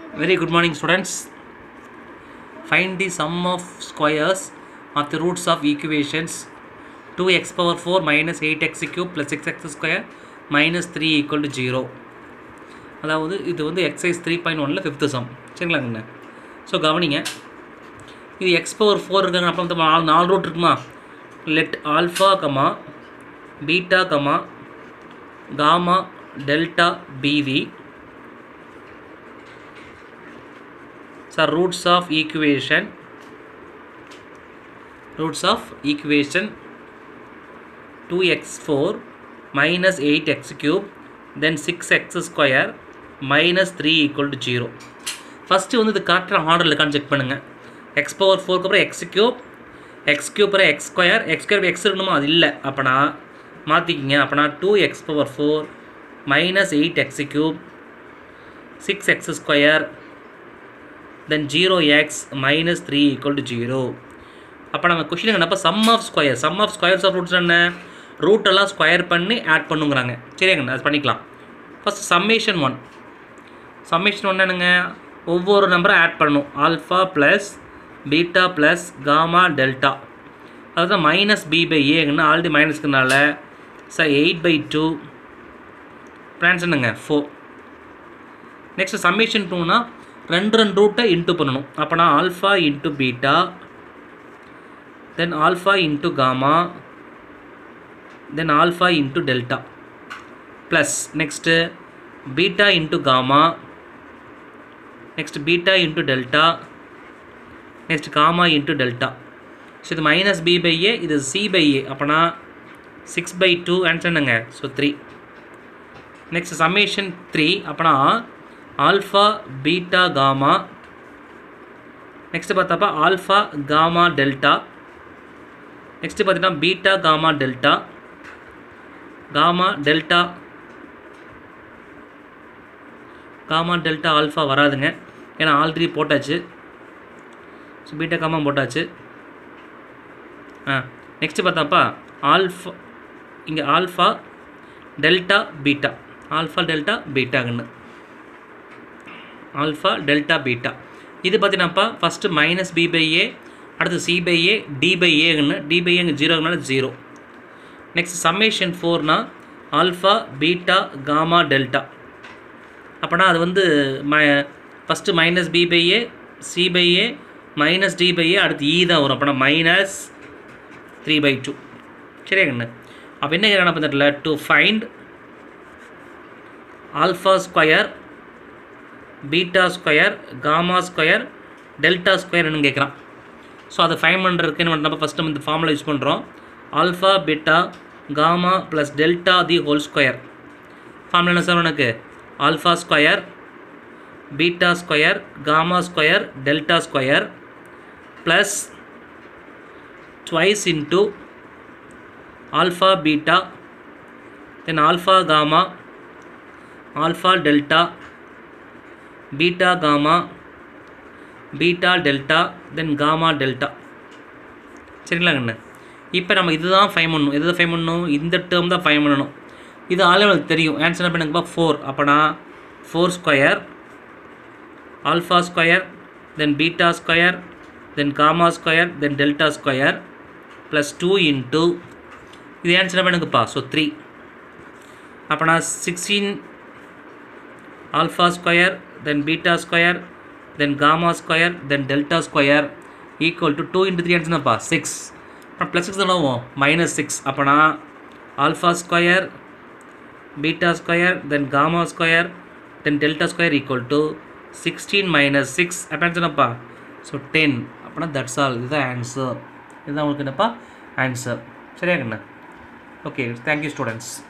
Very good morning, students. Find the sum of squares of the roots of equations 2x power 4 minus 8x cube plus 6x square minus 3 equal to 0. அதாவது இது வந்து exercise three point one fifth sum சரிங்களாங்கண்ணா so கவனிங்க இது X power four இருக்காங்க அப்புறம் வந்து நாலு நாலு ரூட் இருக்குமா let alpha comma beta comma gamma delta be are roots of equation roots of equation 2x4 minus 8x cube then 6x square minus 3 equal to 0 first வந்து இது காட்டுற ஆர்டரில் இருக்கான்னு செக் பண்ணுங்கள் எக்ஸ் பவர் ஃபோருக்கு அப்புறம் எக்ஸ் கியூப் எக்ஸ் கியூப் அப்புறம் x square x square x இருக்கணுமோ அது இல்லை அப்போனா மாற்றிக்கிங்க அப்போனா two x power four minus eight x cube six x square then zero x minus three equal to zero அப்போ நம்ம கொஷின் என்னப்போ sum of square sum of squares of roots என்ன ரூட் எல்லாம் ஸ்கொயர் பண்ணி ஆட் பண்ணுங்கிறாங்க சரியாங்க அது பண்ணிக்கலாம் first summation one summation one என்னங்க ஒவ்வொரு நம்பரும் ஆட் பண்ணணும் alpha plus beta plus gamma delta அதுதான் மைனஸ் பி பை ஏங்கன்னு ஆல்ரெடி மைனஸ்க்குனால சார் எயிட் பை டூ ப்ளான்ஸ் என்னங்க ஃபோர் நெக்ஸ்ட் சம்மேஷன் டூனா ரெண்டு ரெண்டு ரூட்டை இன்ட்டு பண்ணணும் அப்போனா alpha into beta then alpha into gamma then alpha into delta plus next beta into gamma next beta into delta next gamma into delta so இது minus b by a இது c by a அப்போனா six by two answer என்னங்க so three next summation three அப்போனா alpha beta gamma next பார்த்தாப்பா alpha gamma delta next பார்த்தீங்கன்னா beta gamma delta gamma delta gamma delta alpha வராதுங்க ஏன்னா already போட்டாச்சு so beta gamma போட்டாச்சு ஆ நெக்ஸ்ட் பார்த்தாப்பா ஆல்ஃபா இங்கே alpha delta beta alpha delta பீட்டாங்கன்னு ஆல்ஃபா டெல்டா பீட்டா இது பார்த்தீங்கன்னாப்பா first minus b by a அடுத்து c by a d by ஏங்கன்னு டி பை ஏங்க ஜீரோங்கனால ஜீரோ நெக்ஸ்ட் சம்மேஷன் ஃபோர்னா ஆல்ஃபா பீட்டா காமா டெல்டா அப்போனா அது வந்து ம first minus b by a c by a minus d by a அடுத்து இ தான் வரும் அப்போனா மைனஸ் த்ரீ பை டூ சரியாங்கண்ணு அப்போ என்ன கேட்கணும் பார்த்துட்டுல to find alpha square beta square gamma square delta ஸ்கொயர்னு கேட்குறான் ஸோ அதை ஃபைன் பண்ணுறதுக்கு என்ன பண்ணுறப்ப ஃபஸ்ட்டு நம்ம இந்த ஃபார்முலா யூஸ் பண்ணுறோம் alpha beta gamma plus delta the whole square formula என்ன சார் உனக்கு alpha square beta square gamma square delta square plus twice into alpha beta then alpha gamma alpha delta beta gamma beta delta then gamma delta சரிங்களாங்கண்ணே இப்போ நம்ம இதுதான் fine பண்ணணும் எது fine பண்ணணும் இந்த டேர்ம் தான் ஃபைன் பண்ணணும் இது ஆல்ரெடி எனக்கு தெரியும் ஆன்சர் என்ன பண்ணுங்கப்பா ஃபோர் அப்போனா four square alpha square then beta square then gamma square then delta square plus two into இது ஆன்சர் என்ன பண்ணுங்கப்பா ஸோ த்ரீ அப்போனா sixteen alpha square then beta square then gamma square then delta square equal to 2 into 3 என்னப்பா 6 அப்புறம் plus six தானே minus six அப்போனா alpha square beta square then gamma square then delta square equal to sixteen minus six அப்போ என்னப்பா so ten அப்படின்னா that's all இதுதான் answer இதுதான் உங்களுக்கு என்னப்பா ஆன்சர் சரியா கண்ணா ஓகே தேங்க்யூ ஸ்டூடெண்ட்ஸ்